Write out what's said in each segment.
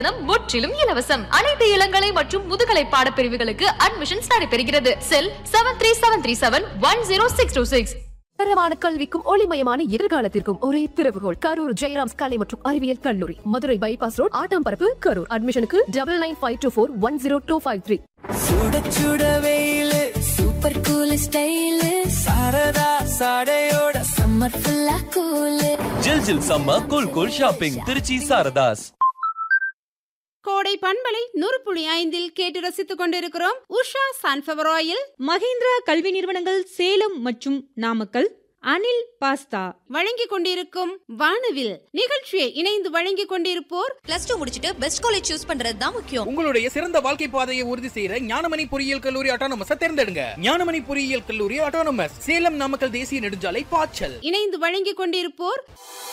முற்றிலும் இலவசம் அனைத்து இளங்கலை மற்றும் முதுகலை பாடப்பிரிவுகளுக்கு அட்மிஷன்ஸ் நடைபெறுகிறது cell seven three seven three seven one zero six two six தரமான கல்விக்கும் ஒளிமயமான எதிர்காலத்திற்கும் ஒரே திறவுகோல் கரூர் ஜெயராம்ஸ் கலை மற்றும் அறிவியல் கல்லூரி மதுரை பைபாஸ் ரோட் ஆட்டாம்பரப்பு கரூர் அட்மிஷனுக்கு double nine five two four one zero two five three சுட சுட வெயிலு சூப்பர் கூல் ஸ்டைலு சாரதா சாடையோட சம்மர் ஃபுல்லா கூலு ஜில் ஜில் சம்ம cool cool shopping Trichy Saradhas கோடை பண்பலை நூறு புள்ளி ஐந்தில் கேட்டு ரசித்துக் கொண்டிருக்கிறோம் உஷா சன்ஃபவர் ஆயில் மகேந்திரா கல்வி நிறுவனங்கள் சேலம் மற்றும் நாமக்கல் அனில் பாஸ்தா வழங்கிக் கொண்டிருக்கும் வானவில் நிகழ்ச்சியை இணைந்து வழங்கிக் கொண்டிருப்போர் பிளஸ் டூ முடிச்சிட்டு பெஸ்ட் காலேஜ் சூஸ் பண்றது தான் முக்கியம் உங்களுடைய சிறந்த வாழ்க்கை பாதையை உறுதி செய்யற ஞானமணி பொறியியல் கல்லூரி ஆட்டோனமஸ் தேர்ந்தெடுங்க ஞானமணி பொறியியல் கல்லூரி ஆட்டோனமஸ் சேலம் நாமக்கல் தேசிய நெடுஞ்சாலை பாய்ச்சல் இணைந்து வழங்கிக் கொண்டிருப்போர்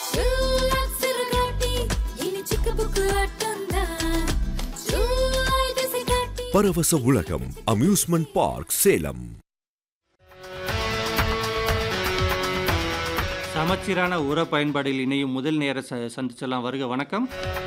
பரவச உலகம் அம்யூஸ்மெண்ட் பார்க் சேலம் சமச்சீரான உர பயன்பாடில் இணையும் முதல் நேர ச- சந்திச்சலாம் வருக வணக்கம்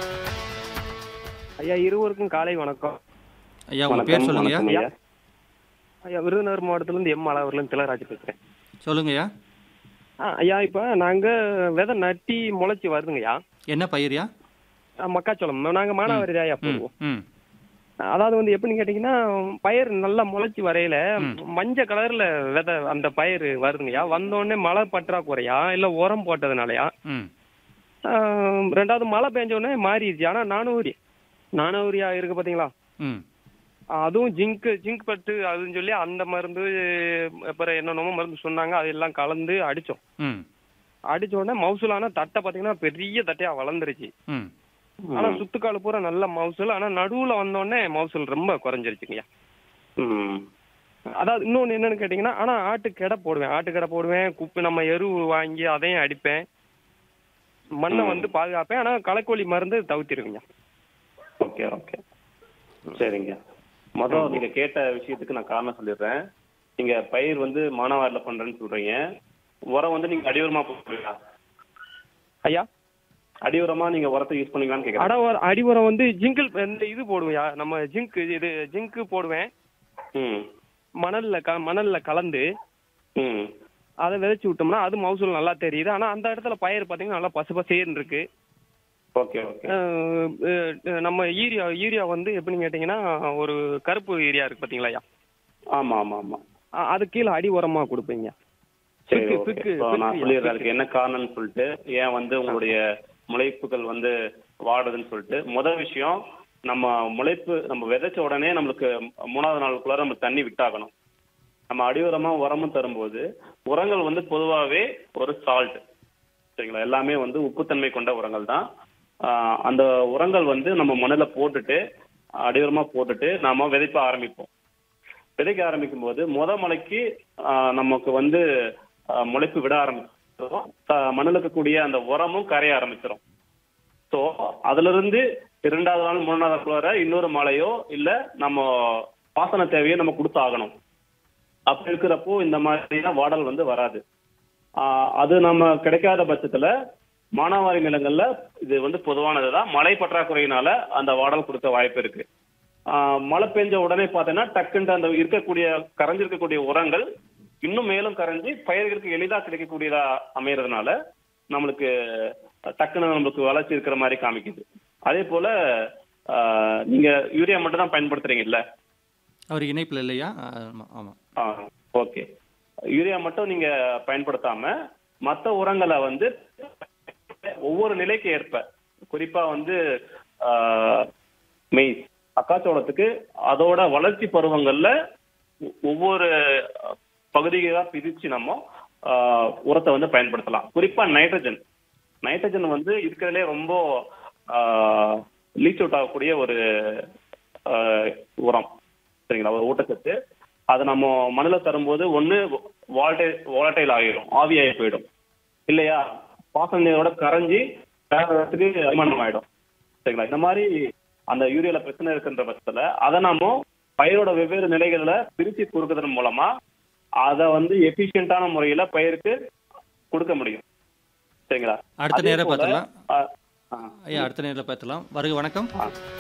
ஐயா இருவருக்கும் காலை வணக்கம் ஐயா உங்க பேர் சொல்லுங்கய்யா ஐயா ஐயா விருதுநகர் மாவட்டத்திலிருந்து எம் அளவர்லேருந்து திலராஜ் பேசுகிறேன் சொல்லுங்கய்யா ஆ ஐயா இப்போ நாங்கள் விதை நட்டி முளைச்சி வருதுங்கய்யா என்ன பயிர்யா ஆ, மக்காச்சோளம் நாங்கள் மானாவாரி ஐயா ம் போடுவோம் ம் அதாவது வந்து எப்படின்னு கேட்டிங்கன்னா பயிர் நல்லா முளைச்சி வரையில மஞ்சள் கலரில் விதை அந்த பயிர் வருதுங்கய்யா வந்தோடனே மழை பற்றாக்குறையா இல்லை உரம் போட்டதுனாலயா ம் ஆ, ரெண்டாவது மழை பெஞ்ச உடனே மாறிடுச்சு ஆனால் நானூறு நானூரியா இருக்கு பார்த்தீங்களா ம் அதுவும் ஜிங்க் ஜிங்க் பட்டு அதுன்னு சொல்லி அந்த மருந்து அப்புறம் என்னென்னமோ மருந்து சொன்னாங்க அதெல்லாம் கலந்து அடித்தோம் ம் அடிச்ச உடனே மவுசூலான தட்டை பார்த்தீங்கன்னா பெரிய தட்டையா வளர்ந்துருச்சு ம் ஆனா சுத்துக்கால் பூரா நல்ல மவுசூல் ஆனா நடுவுல வந்தோடனே மவுசூல் ரொம்ப குறைஞ்சிருச்சுங்கய்யா அதாவது இன்னொன்னு என்னன்னு கேட்டீங்கன்னா ஆனா ஆட்டுக்கடை போடுவேன் ஆட்டுக்கடை போடுவேன் குப்பை நம்ம எரு வாங்கி அதையும் அடிப்பேன் மண்ணை வந்து பாதுகாப்பேன் ஆனா களைக்கோழி மருந்து தவிர்த்திருக்குங்க ஓகே ஓகே சரிங்க மொதல் நீங்க கேட்ட விஷயத்துக்கு நான் காரணம் சொல்லிடுறேன் நீங்க பயிர் வந்து மானாவாரில பண்றேன்னு சொல்றீங்க உரம் வந்து நீங்க அடியுரமா போடுறீங்களா ஐயா அடியுரமா நீங்க உரத்தை யூஸ் பண்ணீங்களான்னு அட கேக்குறேன் ஒரு அடி உரம் வந்து ஜிங்கிள் இந்த இது போடுவேன்யா நம்ம ஜிங்க் இது ஜிங்க் போடுவேன் ம் மணல்ல க மணல்ல கலந்து ம் அதை விதைச்சு விட்டோம்னா அது மகசூல் நல்லா தெரியுது ஆனா அந்த இடத்துல பயிர் பாத்தீங்கன்னா நல்லா பசு பசேர்னு இருக்கு ஓகே ஓகே அஹ் அஹ் நம்ம ஈரியா ஈரியா வந்து எப்படின்னு கேட்டீங்கன்னா ஒரு கருப்பு ஈரியா இருக்கு பாத்தீங்களா ஐயா ஆமா ஆமா ஆமா அ- அது கீழே அடி உரமா கொடுப்பீங்க சரி பிக்கு, ஓகே பிக்கு, இப்போ நான் பிக்கு, சொல்லிடுறேன் பிக்கு. அதுக்கு என்ன காரணம்னு சொல்லிட்டு ஏன் வந்து உங்களுடைய முளைப்புகள் வந்து வாடுதுன்னு சொல்லிட்டு முதல் விஷயம் நம்ம முளைப்பு நம்ம விதைச்ச உடனே நம்மளுக்கு மூணாவது நாளுக்குள்ளார நம்ம தண்ணி விட்டாகணும் நம்ம அடியுரமா உரமும் தரும்போது உரங்கள் வந்து பொதுவாகவே ஒரு சால்ட் சரிங்களா எல்லாமே வந்து உப்புத்தன்மை கொண்ட உரங்கள் தான் ஆஹ் அந்த உரங்கள் வந்து நம்ம மண்ணில் போட்டுட்டு அடியுரமா போட்டுட்டு நாம விதைப்ப ஆரம்பிப்போம் விதைக்க ஆரம்பிக்கும் போது முத மலைக்கு ஆஹ் நமக்கு வந்து ஆஹ் முளைப்பு விட ஆரம்பிச்சிடும் மண்ணில் இருக்கக்கூடிய அந்த உரமும் கரைய ஆரம்பிச்சிடும் ஸோ அதுல இருந்து இரண்டாவது நாள் மூணாவது நாள் வர இன்னொரு மழையோ இல்ல நம்ம பாசன தேவையோ நம்ம கொடுத்து ஆகணும் அப்படி இருக்கிறப்போ இந்த மாதிரியான வாடல் வந்து வராது ஆஹ் அது நம்ம கிடைக்காத பட்சத்துல மானாவாரி நிலங்கள்ல இது வந்து பொதுவானதுதான் மழை பற்றாக்குறையினால அந்த வாடல் கொடுக்க வாய்ப்பு இருக்கு ஆஹ் மழை பெஞ்ச உடனே பார்த்தீங்கன்னா டக்குன்ட்டு அந்த இருக்கக்கூடிய கரைஞ்சிருக்கக்கூடிய உரங்கள் இன்னும் மேலும் கரைஞ்சி பயிர்களுக்கு எளிதா கிடைக்கக்கூடியதா அமையறதுனால நம்மளுக்கு டக்குன்னு நம்மளுக்கு வளர்ச்சி இருக்கிற மாதிரி காமிக்குது அதே போல ஆஹ் நீங்க யூரியா மட்டும் தான் பயன்படுத்துறீங்க இல்ல அவர் இணைப்பில் இல்லையா ஆமா ஆமாம் ஓகே யூரியா மட்டும் நீங்க பயன்படுத்தாம மற்ற உரங்களை வந்து ஒவ்வொரு நிலைக்கு ஏற்ப குறிப்பா வந்து மெய்ஸ் அக்காச்சோளத்துக்கு அதோட வளர்ச்சி பருவங்கள்ல ஒ- ஒவ்வொரு பகுதிகளா பிரிச்சு நம்ம ஆஹ், உரத்தை வந்து பயன்படுத்தலாம் குறிப்பா நைட்ரஜன் நைட்ரஜன் வந்து இருக்கிறதுலே ரொம்ப லீச் அவுட் ஆகக்கூடிய ஒரு ஆஹ், உரம் சரிங்களா ஒரு ஊட்டச்சத்து அதை நம்ம மண்ணில் தரும்போது ஒன்று வால்டை வாலட்டைல் ஆகிடும் ஆவியாகி போயிடும் இல்லையா பாசன நீரோட கரைஞ்சி வேற இடத்துக்கு அரிமானம் ஆயிடும் சரிங்களா இந்த மாதிரி அந்த யூரியால பிரச்சனை இருக்குன்ற பட்சத்துல அதை நாம பயிரோட வெவ்வேறு நிலைகளில் பிரிச்சு கொடுக்கறதன் மூலமா அதை வந்து எஃபிஷியன்டான முறையில பயிருக்கு கொடுக்க முடியும் சரிங்களா அடுத்த அதே நேரம் போல, பார்த்துடலாம். அஹ், ஐயா அடுத்த நேரில் பார்த்துலாம் வருக வணக்கம்